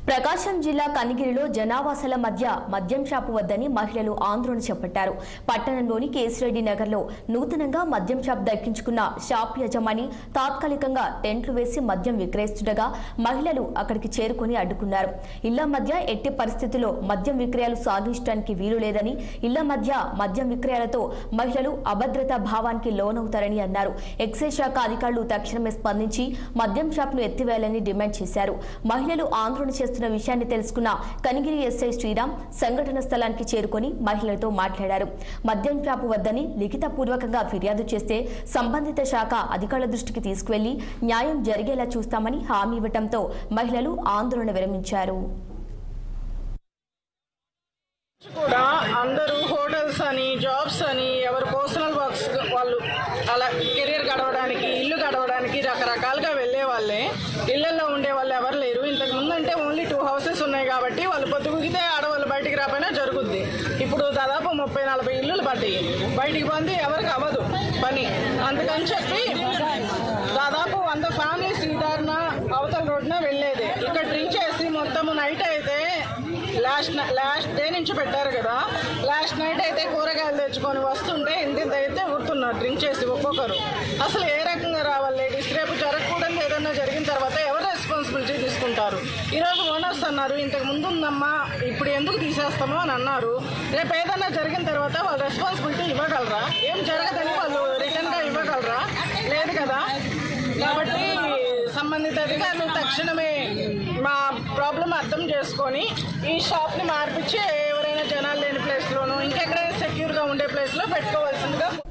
ప్రకాశం జిల్లా కనిగిరిలో జనావాసాల మధ్య మద్యం షాపు వద్దని మహిళలు ఆందోళన చేపట్టారు పట్టణంలోని కేసిరెడ్డి నగర్లో నూతనంగా మద్యం షాప్ దక్కించుకున్న షాప్ యజమాని తాత్కాలికంగా టెంట్లు వేసి మద్యం విక్రయిస్తుండగా మహిళలు అక్కడికి చేరుకుని అడ్డుకున్నారు ఇళ్ల మధ్య ఎట్టి పరిస్థితుల్లో మద్యం విక్రయాలు సాగించడానికి వీలు లేదని ఇళ్ల మధ్య మద్యం విక్రయాలతో మహిళలు అభద్రతా భావానికి లోనవుతారని అన్నారు ఎక్సైజ్ శాఖ అధికారులు తక్షణమే స్పందించి మద్యం షాప్ను ఎత్తివేయాలని డిమాండ్ చేశారు మహిళలు ఆందోళన చేస్తున్న విషయాన్ని తెలుసుకున్న కనిగిరి ఎస్ఐ శ్రీరామ్ సంఘటన స్థలానికి చేరుకొని మహిళలతో మాట్లాడారు మద్యం షాపు వద్దని లిఖితపూర్వకంగా ఫిర్యాదు చేస్తే సంబంధిత శాఖ అధికారుల దృష్టికి తీసుకువెళ్లి న్యాయం జరిగేలా చూస్తామని హామీ ఇవ్వటంతో మహిళలు ఆందోళన విరమించారు కూడా అందరూ హోటల్స్ అని జాబ్స్ అని ఎవరు పర్సనల్ వర్క్స్ వాళ్ళు అలా కెరీర్ గడవడానికి ఇల్లు గడవడానికి రకరకాలుగా వెళ్ళే వాళ్ళే ఇళ్లలో ఉండే వాళ్ళు ఎవరు లేరు ఇంతకు ముందు అంటే ఓన్లీ టూ హౌసెస్ ఉన్నాయి కాబట్టి వాళ్ళు పొద్దుగుగితే ఆడవాళ్ళు బయటికి రాపోయినా జరుగుద్ది ఇప్పుడు దాదాపు ముప్పై నలభై ఇల్లులు పడ్డాయి బయటికి పంది ఎవరికి అవ్వదు పని అందుకని చెప్పి దాదాపు వంద ఫ్యామిలీస్ ఈదారిన అవతల రోడ్డున వెళ్ళేది ఇక్కడ డ్రింక్ చేసి మొత్తం నైట్ అయితే లాస్ట్ లాస్ట్ డే నుంచి పెట్టారు కదా లాస్ట్ నైట్ అయితే కూరగాయలు తెచ్చుకొని వస్తుంటే ఇంటి అయితే గుర్తున్నారు డ్రింక్ చేసి ఒక్కొక్కరు అసలు ఏ రకంగా రావాలి లేడీస్ రేపు జరగకూడదు ఏదన్నా జరిగిన తర్వాత ఎవరు రెస్పాన్సిబిలిటీ తీసుకుంటారు ఈరోజు ఓనర్స్ అన్నారు ఇంతకు ముందు ఉందమ్మా ఇప్పుడు ఎందుకు తీసేస్తామో అని అన్నారు రేపు ఏదన్నా జరిగిన తర్వాత వాళ్ళు రెస్పాన్సిబిలిటీ ఇవ్వగలరా ఏం జరగదని వాళ్ళు రిటర్న్గా ఇవ్వగలరా లేదు కదా కాబట్టి సంబంధిత అధికారులు తక్షణమే మా ప్రాబ్లం అర్థం చేసుకొని ఈ షాప్ని మార్పించి ఎవరైనా జనాలు లేని ప్లేస్లోనూ ఇంకెక్కడైనా సెక్యూర్గా ఉండే ప్లేస్లో పెట్టుకోవాల్సిందిగా